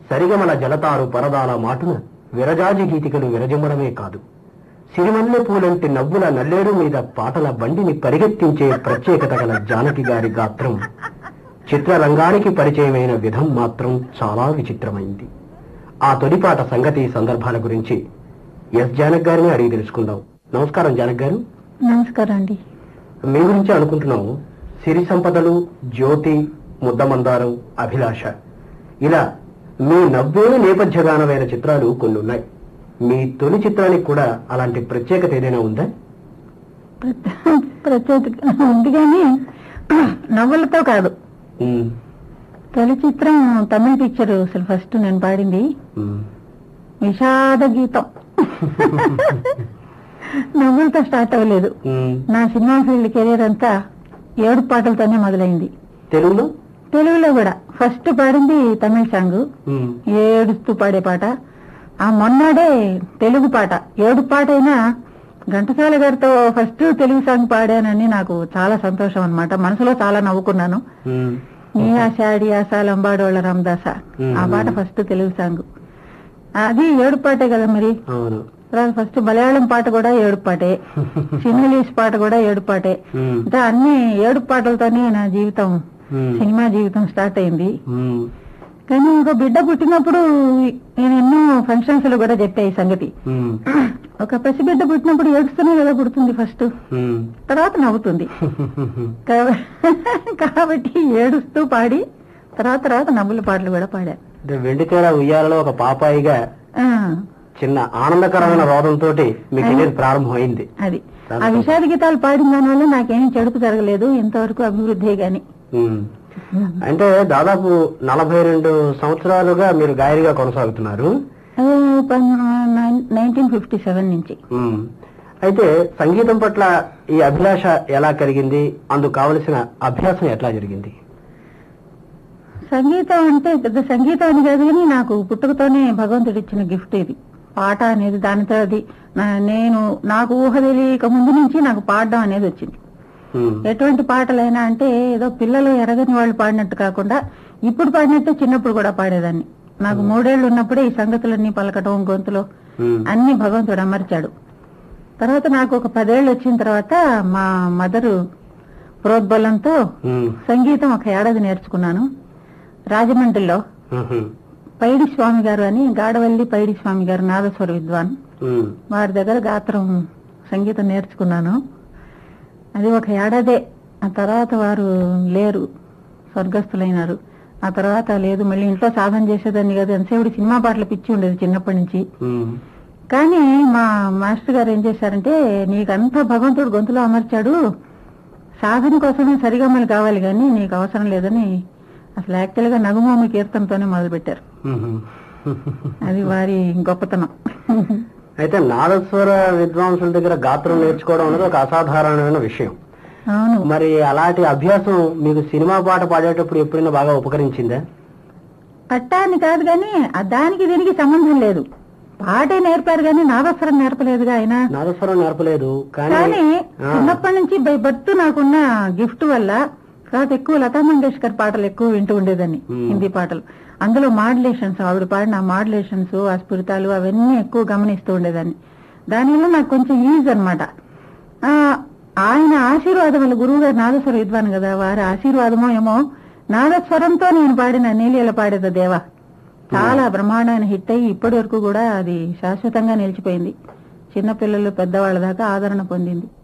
సరిగమల జలతారు పరదాల మాటున విరజాజి గీతికలు విరజమడమే కాదు సిరిమల్లె పూలంటి నవ్వుల నల్లేరు మీద పాటల బండిని పరిగెత్తించే ప్రత్యేకత గల జానకి గారి గాత్రం చిత్రరంగానికి పరిచయమైన విధం మాత్రం చాలా విచిత్రమైంది ఆ తొలిపాట సంగతి సందర్భాల గురించి ఎస్ జానక్ గారిని అడిగి తెలుసుకుందాం నమస్కారం జానక్ గారు నమస్కారం అండి మీ గురించి అనుకుంటున్నాము సిరి సంపదలు జ్యోతి ముద్దమందారం అభిలాష ఇలా మీ నవ్వే నేపథ్యగానమైన చిత్రాలు కొన్ని ఉన్నాయి మీ తొలి చిత్రానికి కూడా అలాంటి ప్రత్యేకత ఏదైనా ఉందా ప్ర- ప్రత్యేక ఉంది కానీ నవ్వులతో కాదు ఉమ్, తొలి చిత్రం తమిళ పిక్చర్ అసలు ఫస్ట్ నేను పాడింది ఉమ్, విషాద గీతం నవ్వులతో స్టార్ట్ అవ్వలేదు ఉమ్. నా సినిమా ఫీల్డ్ కెరీర్ అంతా ఏడు పాటలతోనే మొదలైంది తెలుగులో తెలుగులో కూడా ఫస్ట్ పాడింది తమిళ సాంగ్ ఉమ్, ఏడుస్తూ పాడే పాట ఆ మొన్నాడే తెలుగు పాట ఏడు పాట అయినా ఘంటసాల గారితో ఫస్ట్ తెలుగు సాంగ్ పాడానని నాకు చాలా సంతోషం అన్నమాట మనసులో చాలా నవ్వుకున్నాను ఉమ్, నీ ఆశ ఆడి ఆశ లంబాడోళ్ళ రామదాస ఆ పాట ఫస్ట్ తెలుగు సాంగ్ అది ఏడు పాటే కదా మరి అవును తర్వాత ఫస్ట్ మలయాళం పాట కూడా ఏడు పాటే సింహలీస్ పాట కూడా ఏడు పాటే ఉమ్, అంటే అన్ని ఏడు పాటలతోనే నా జీవితం ఉమ్, సినిమా జీవితం స్టార్ట్ అయింది ఉమ్, కానీ ఒక బిడ్డ పుట్టినప్పుడు నేను ఎన్నో ఫంక్షన్స్ లో కూడా చెప్పా ఈ సంగతి ఉమ్, ఒక పసిబిడ్డ పుట్టినప్పుడు ఏడుస్తూనే కదా పుడుతుంది ఫస్ట్ ఉమ్. తర్వాత నవ్వుతుంది కాబ- కాబట్టి ఏడుస్తూ పాడి తర్వాత తర్వాత నవ్వుల పాటలు కూడా పాడా అంటే వెండితేర ఉయ్యాలలో ఒక పాపాయిగా ఆ, చిన్న ఆనందకరమైన రోదంతో మీ కెరీర్ ప్రారంభమైంది అది ఆ విషాద గీతాలు పాడిన దానివల్ల నాకేమీ చెడుపు జరగలేదు ఇంతవరకు అభివృద్ధి గాని ఉమ్. అంటే దాదాపు నలభై రెండు సంవత్సరాలుగా మీరు గాయనిగా కొనసాగుతున్నారు నైన్టీన్ ఫిఫ్టీ సెవెన్ నుంచి ఉమ్. అయితే సంగీతం పట్ల ఈ అభిలాష ఎలా కలిగింది అందుకు కావలసిన అభ్యాసం ఎట్లా జరిగింది సంగీతం అంటే పెద్ద సంగీతం అని కాదు కానీ నాకు పుట్టుకతోనే భగవంతుడు ఇచ్చిన గిఫ్ట్ ఇది పాట అనేది దానితో అది నా- నేను నాకు ఊహ తెలియక ముందు నుంచి నాకు పాడడం అనేది వచ్చింది ఉమ్. ఎటువంటి పాటలైనా అంటే ఏదో పిల్లలు ఎరగని వాళ్ళు పాడినట్టు కాకుండా ఇప్పుడు పాడినట్టే చిన్నప్పుడు కూడా పాడేదాన్ని నాకు మూడేళ్లు ఉన్నప్పుడే ఈ సంగతులన్నీ పలకటం గొంతులో ఉమ్. అన్ని భగవంతుడు అమర్చాడు తర్వాత నాకు ఒక పదేళ్ళు వచ్చిన తర్వాత మా మదరు ప్రోద్బలంతో ఉమ్. సంగీతం ఒక ఏడాది నేర్చుకున్నాను రాజమండ్రిలో ఉహు. పైడి స్వామి గారు అని గాడవల్లి పైడి స్వామి గారు నాదస్వర విద్వాన్ ఉమ్. వారి దగ్గర గాత్రం సంగీతం నేర్చుకున్నాను అది ఒక ఏడాదే ఆ తర్వాత వారు లేరు స్వర్గస్థులైనారు ఆ తర్వాత లేదు మళ్ళీ ఇంట్లో సాధన చేసేదాన్ని కదా ఎంతసేపుడు సినిమా పాటలు పిచ్చి ఉండేది చిన్నప్పటి నుంచి ఉమ్. కానీ మా మాస్టర్ గారు ఏం చేశారంటే నీకంతా భగవంతుడు గొంతులో అమర్చాడు సాధన కోసమే సరిగమలు కావాలి కానీ నీకు అవసరం లేదని అసలు యాక్చువల్ గా నగుమోమి కీర్తనతోనే మొదలు పెట్టారు ఉహు. అది వారి గొప్పతనం అయితే నాదస్వర విద్వాంసుల దగ్గర గాత్రం నేర్చుకోవడం అనేది ఒక అసాధారణమైన విషయం అవును మరి అలాంటి అభ్యాసం మీకు సినిమా పాట పాడేటప్పుడు ఎప్పుడైనా బాగా ఉపకరించిందా అట్టా అని కాదు కానీ ఆ దానికి దీనికి సంబంధం లేదు పాటే నేర్పారు కానీ నాదస్వరం నేర్పలేదుగా ఆయన నాదస్వరం నేర్పలేదు కానీ కానీ ఆ. చిన్నప్పటి నుంచి బై బర్త్ నాకున్న గిఫ్ట్ వల్ల తర్వాత ఎక్కువ లతా మంగేష్కర్ పాటలు ఎక్కువ వింటూ ఉండేదాన్ని మ్మ్. హిందీ పాటలు అందులో మాడ్యులేషన్స్ ఆవిడ పాడిన మాడ్యులేషన్స్ ఆ స్ఫురితాలు అవన్నీ ఎక్కువ గమనిస్తూ ఉండేదాన్ని దానివల్ల నాకు కొంచెం ఈజ్ అనమాట ఆయన ఆశీర్వాదం వల్ల గురువు గారు నాదస్వర విద్వాన్ కదా వారి ఆశీర్వాదమో ఏమో నాదస్వరంతో నేను పాడిన నీలియల పాడేద దేవా చాలా బ్రహ్మాండమైన హిట్ అయ్యి ఇప్పటి వరకు కూడా అది శాశ్వతంగా నిలిచిపోయింది చిన్నపిల్లలు పెద్దవాళ్ళ దాకా ఆదరణ పొందింది